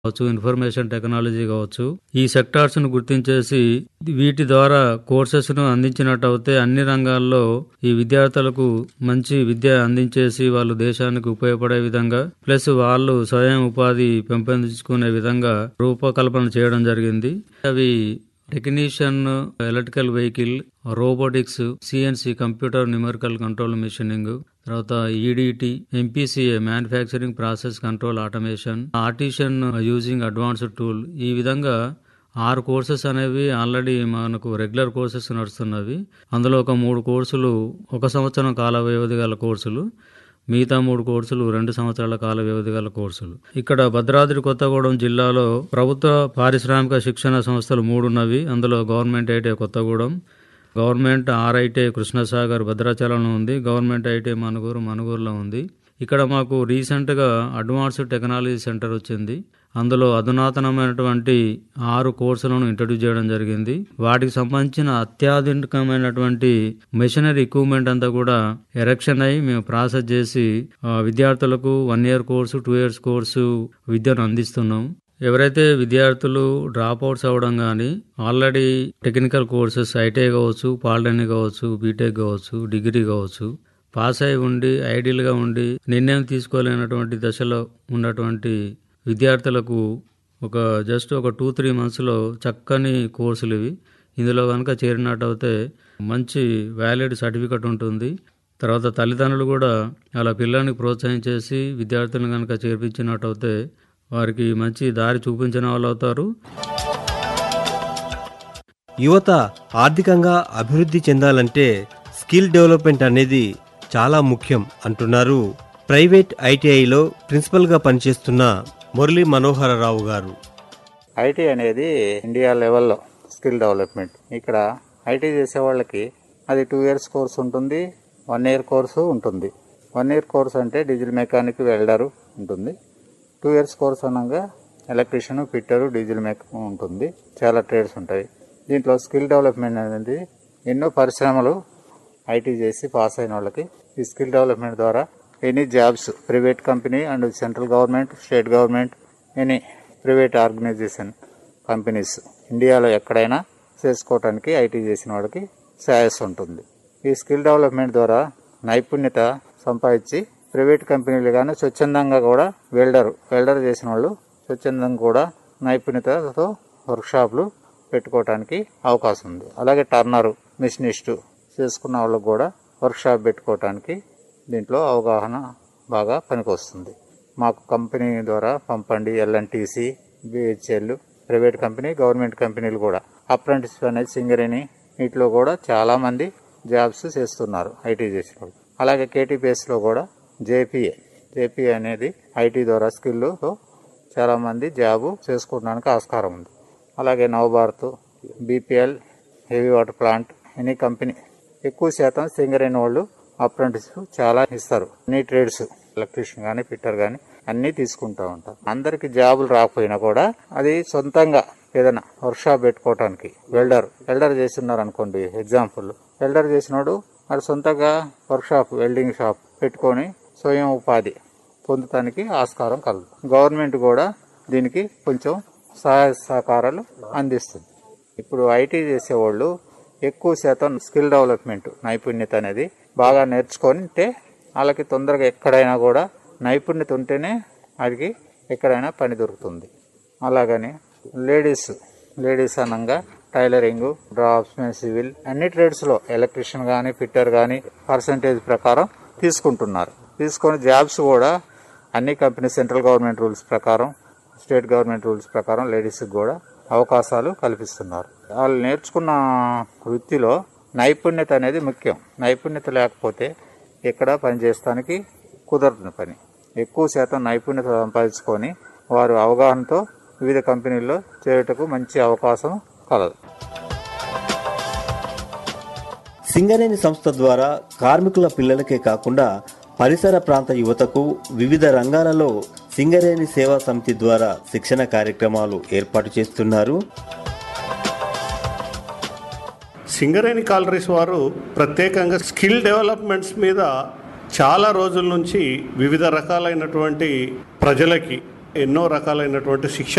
కావచ్చు information technology కావచ్చు ఈ సెక్టార్స్ ను గుర్తించేసి వీటి ద్వారా కోర్సెస్ ను అందించినట్టయితే అన్ని రంగాల్లో ఈ విద్యార్థులకు మంచి విద్య అందించేసి వాళ్ళు దేశానికి ఉపయోగపడే విధంగా ప్లస్ వాళ్ళు స్వయం ఉపాధి పెంపొందించుకునే విధంగా రూపకల్పన చేయడం జరిగింది అవి technician electrical vehicle robotics CNC computer numerical control machining తర్వాత EDT MPCA manufacturing process control automation artisan using advanced tool ఈ విధంగా ఆరు కోర్సెస్ అనేవి ఆల్రెడీ మనకు రెగ్యులర్ కోర్సెస్ నడుస్తున్నవి అందులో ఒక మూడు కోర్సులు ఒక సంవత్సరం కాల వ్యవధి గల కోర్సులు మిగతా మూడు కోర్సులు రెండు సంవత్సరాల కాల వ్యవధి గల కోర్సులు ఇక్కడ భద్రాద్రి కొత్తగూడెం జిల్లాలో ప్రభుత్వ పారిశ్రామిక శిక్షణ సంస్థలు మూడు ఉన్నవి అందులో government IT Kothagudem government RIT Krishnasagar భద్రాచలంలో ఉంది గవర్నమెంట్ ఐటీ మనుగూరు మనుగూరులో ఉంది ఇక్కడ మాకు రీసెంట్గా అడ్వాన్స్డ్ టెక్నాలజీ సెంటర్ వచ్చింది అందులో అధునాతనమైనటువంటి ఆరు కోర్సులను ఇంట్రడ్యూస్ చేయడం జరిగింది వాటికి సంబంధించిన అత్యాధునికమైనటువంటి మెషినరీ ఎక్విప్మెంట్ అంతా కూడా ఎరెక్షన్ అయి మేము ప్రాసెస్ చేసి ఆ, విద్యార్థులకు one year course two years course విద్యను అందిస్తున్నాం ఎవరైతే విద్యార్థులు డ్రాప్ అవుట్స్ అవ్వడం కానీ ఆల్రెడీ టెక్నికల్ కోర్సెస్ ఐటీఐ కావచ్చు పాలిటెక్నిక్ కావచ్చు బీటెక్ కావచ్చు డిగ్రీ కావచ్చు పాస్ అయి ఉండి ఐడియల్గా ఉండి నిర్ణయం తీసుకోలేనటువంటి దశలో ఉన్నటువంటి విద్యార్థులకు ఒక జస్ట్ ఒక టూ త్రీ మంత్స్లో చక్కని కోర్సులు ఇవి ఇందులో కనుక చేరినట్టయితే మంచి వ్యాలిడ్ సర్టిఫికెట్ ఉంటుంది తర్వాత తల్లిదండ్రులు కూడా అలా పిల్లల్ని ప్రోత్సహించేసి విద్యార్థులను కనుక చేర్పించినట్టయితే వారికి మంచి దారి చూపించిన వాళ్ళు అవుతారు యువత ఆర్థికంగా అభివృద్ధి చెందాలంటే స్కిల్ డెవలప్మెంట్ అనేది చాలా ముఖ్యం అంటున్నారు ప్రైవేట్ ఐటీఐలో ప్రిన్సిపల్గా పనిచేస్తున్న మురళీ మనోహరరావు గారు ఐటీ అనేది ఇండియా లెవెల్లో స్కిల్ డెవలప్మెంట్ ఇక్కడ ఐటీ చేసే వాళ్ళకి అది టూ ఇయర్స్ కోర్స్ ఉంటుంది వన్ ఇయర్ కోర్సు ఉంటుంది వన్ ఇయర్ కోర్స్ అంటే డీజిల్ మెకానిక్ వెల్డరు ఉంటుంది టూ ఇయర్స్ కోర్స్ అనగా ఎలక్ట్రీషియన్ ఫిట్టరు డీజిల్ మెక్ ఉంటుంది చాలా ట్రేడ్స్ ఉంటాయి దీంట్లో స్కిల్ డెవలప్మెంట్ అనేది ఎన్నో పరిశ్రమలు ఐటీ చేసి పాస్ అయిన వాళ్ళకి ఈ స్కిల్ డెవలప్మెంట్ ద్వారా any jobs private company and central government state government any private organization companies ఇండియాలో ఎక్కడైనా చేసుకోవటానికి ఐటీ చేసిన వాళ్ళకి శ్రేయస్ ఉంటుంది ఈ స్కిల్ డెవలప్మెంట్ ద్వారా నైపుణ్యత సంపాదించి ప్రైవేట్ కంపెనీలు కానీ స్వచ్ఛందంగా కూడా వెల్డర్ వెల్డర్ చేసిన వాళ్ళు స్వచ్ఛందంగా కూడా నైపుణ్యతతో వర్క్షాప్లు పెట్టుకోవడానికి అవకాశం ఉంది అలాగే టర్నరు మిషనిస్టు చేసుకున్న వాళ్ళకు కూడా వర్క్షాప్ పెట్టుకోవటానికి దీంట్లో అవగాహన బాగా పనికొస్తుంది మాకు కంపెనీ ద్వారా పంపండి LNTC BHEL private company government కంపెనీలు కూడా అప్రెంటిస్ అనేది సింగరేణి వీటిలో కూడా చాలా మంది జాబ్స్ చేస్తున్నారు ఐటీ చేసిన వాళ్ళు అలాగే కేటీపీఎస్లో కూడా జేపీఏ జేపీఏ అనేది ఐటీ ద్వారా స్కిల్తో చాలా మంది జాబు చేసుకోవడానికి ఆస్కారం ఉంది అలాగే Navabharat BPL heavy water plant any company ఎక్కువ శాతం సింగరేణి వాళ్ళు అప్రెంటిస్ చాలా ఇస్తారు అన్ని ట్రేడ్స్ ఎలక్ట్రీషియన్ కానీ ఫిట్టర్ కానీ అన్నీ తీసుకుంటూ ఉంటారు అందరికి జాబులు రాకపోయినా కూడా అది సొంతంగా ఏదైనా వర్క్షాప్ పెట్టుకోవటానికి వెల్డర్ వెల్డర్ చేస్తున్నారు అనుకోండి ఎగ్జాంపుల్ వెల్డర్ చేసినోడు వాడు సొంతంగా వర్క్షాప్ వెల్డింగ్ షాప్ పెట్టుకొని స్వయం ఉపాధి పొందటానికి ఆస్కారం కలదు గవర్నమెంట్ కూడా దీనికి కొంచెం సహాయ సహకారాలు అందిస్తుంది ఇప్పుడు ఐటీ చేసేవాళ్ళు ఎక్కువ శాతం స్కిల్ డెవలప్మెంట్ నైపుణ్యత అనేది బాగా నేర్చుకుంటే వాళ్ళకి తొందరగా ఎక్కడైనా కూడా నైపుణ్యత ఉంటేనే వాడికి ఎక్కడైనా పని దొరుకుతుంది అలాగని లేడీస్ లేడీస్ అనగా టైలరింగ్ డ్రాప్స్మెన్ సివిల్ అన్ని ట్రేడ్స్లో ఎలక్ట్రీషియన్ కానీ ఫిట్టర్ కానీ పర్సంటేజ్ ప్రకారం తీసుకుంటున్నారు తీసుకొని జాబ్స్ కూడా అన్ని కంపెనీ సెంట్రల్ గవర్నమెంట్ రూల్స్ ప్రకారం స్టేట్ గవర్నమెంట్ రూల్స్ ప్రకారం లేడీస్కి కూడా అవకాశాలు కల్పిస్తున్నారు వాళ్ళు నేర్చుకున్న వృత్తిలో నైపుణ్యత అనేది ముఖ్యం నైపుణ్యత లేకపోతే ఎక్కడ పని చేస్తానికి కుదరని పని ఎక్కువ శాతం నైపుణ్యత సంపాదించుకొని వారు అవగాహనతో వివిధ కంపెనీల్లో చేయుటకు మంచి అవకాశం కలదు సింగరేణి సంస్థ ద్వారా కార్మికుల పిల్లలకే కాకుండా పరిసర ప్రాంత యువతకు వివిధ రంగాలలో సింగరేణి సేవా సమితి ద్వారా శిక్షణ కార్యక్రమాలు ఏర్పాటు చేస్తున్నారు సింగరేణి కాలరీస్ వారు ప్రత్యేకంగా స్కిల్ డెవలప్మెంట్స్ మీద చాలా రోజుల నుంచి వివిధ రకాలైనటువంటి ప్రజలకి ఎన్నో రకాలైనటువంటి శిక్షణ